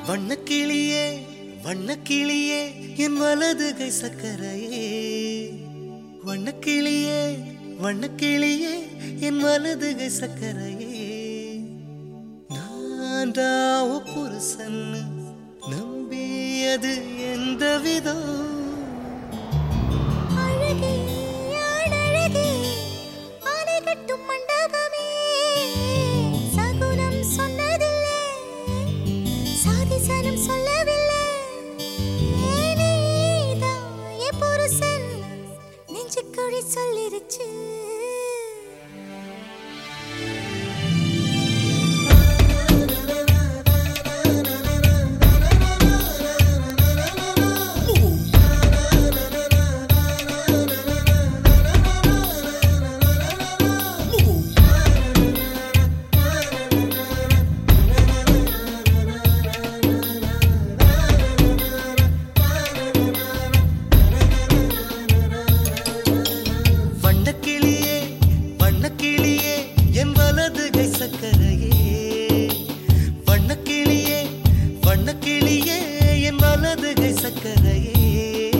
வண்ணக்கிளியே வண்ணக்கிளியே என் வலது கை சக்கரையே வண்ணக்கிளியே வண்ணக்கிளியே என் வலது கை சக்கரையே நான் தான் உன் புருஷன் நம்பியது எந்த விதம் அழகே ஆணழகே ஆனை கட்டும் மண்டபமே சகுனம் சொன்னதில்லை சாதிசனம் சொல்லவில்லை நீதான் என் புருஷன் நெஞ்சுக்குழி சொல்லிருச்சு வண்ணக்கிளியே வண்ணக்கிளியே என் வலது கை சக்கரையே வண்ணக்கிளியே வண்ணக்கிளியே என் வலது கை சக்கரையே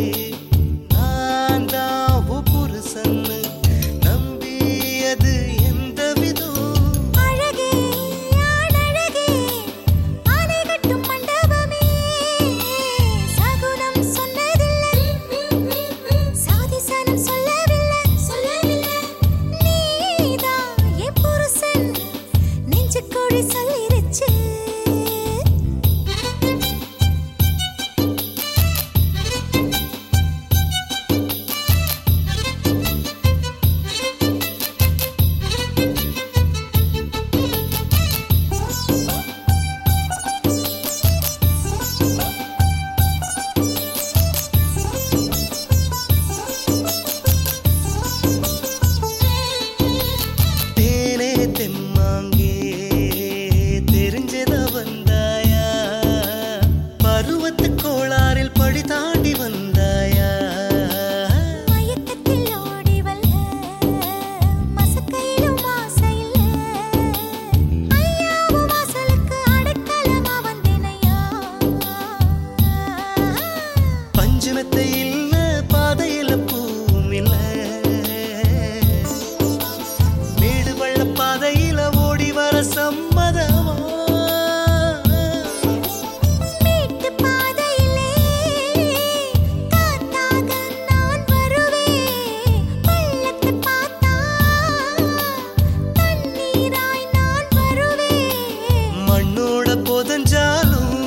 நான் தான் உன் புருஷன் நம்பியது எந்த விதம் அழகே ஆணழகே ஆனை கட்டும் மண்டபமே சகுனம் சொன்னதில்லை சாதிசனம் சொல்லவில்லை சொல்லவில்லை நீதான் என் புருஷன் நெஞ்சுக்குழி சொல்லிருச்சு தேனே தெம்மாங்கே தெரிஞ்சத வந்தாயா பருவத்து கோளாறில் படி தாண்டி வந்தாயா மயக்கத்தில் ஓடி வல்ல மசக்கையிலும் ஆசை இல்ல ஐயாவும் வாசலுக்கு அடைக்கலமா வந்தேனையா பஞ்சனத்தை இல்ல பாதையில பூவும் இல்ல வீடு வள்ள பாதையில ஓடி வர சம்மதமா மீட்டு பாதையிலே காத்தாக நான் வருவேன் பள்ளத்தை பார்த்தா தண்ணீராய் நான் வருவேன் மண்ணோட புதஞ்சாலும்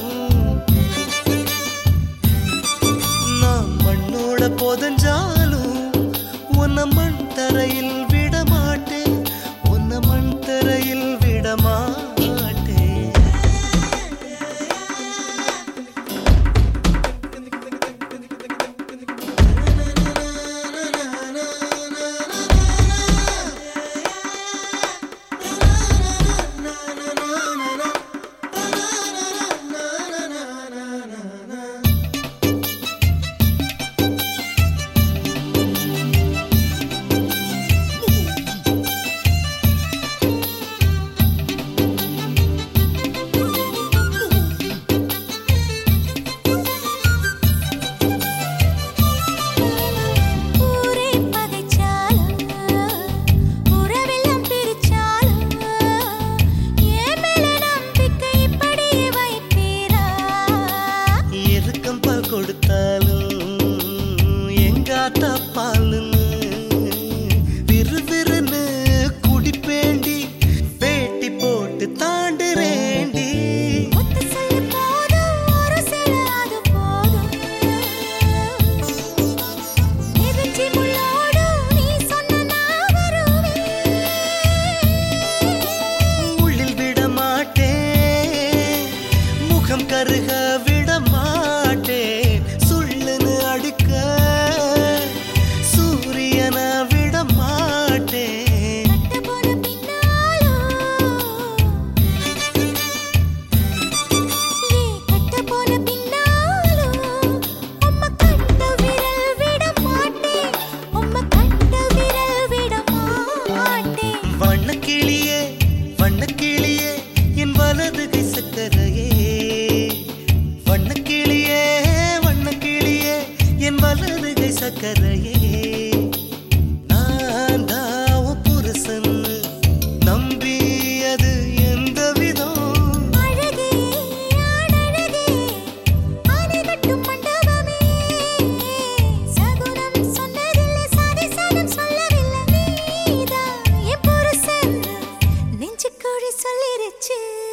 நான் மண்ணோட புதஞ்சாலும் உன்னை மண் தரையில் விட மாட்டேன் உன்னை மண் தரையில் விட மாட்டேன் ஊரே பகைச்சாலும் உறவெல்லாம் பிரிச்சாலும் என் மேல நம்பிக்கை இப்படியே வைப்பீரா எருக்கம் பால் கொடுத்தாலும் எங்காத்தா பாலுன்னு விறுவிறுன்னு குடிப்பேண்டி வேட்டி போட்டு தாண்டுறேண்டி ஒத்த சொல்லு போதும் ஒரு சில அது போதும் எதிர்ச்சி முள்ளோடு நீ சொன்ன நான் வருவேன் உள்ளில் விட மாட்டேன் முகம் கருக விட மாட்டேன் சுள்ளுன்னு அடுக்க சூரியனை விட மாட்டேன் கட்ட போன பின்னாலும் சொல்லிருச்சு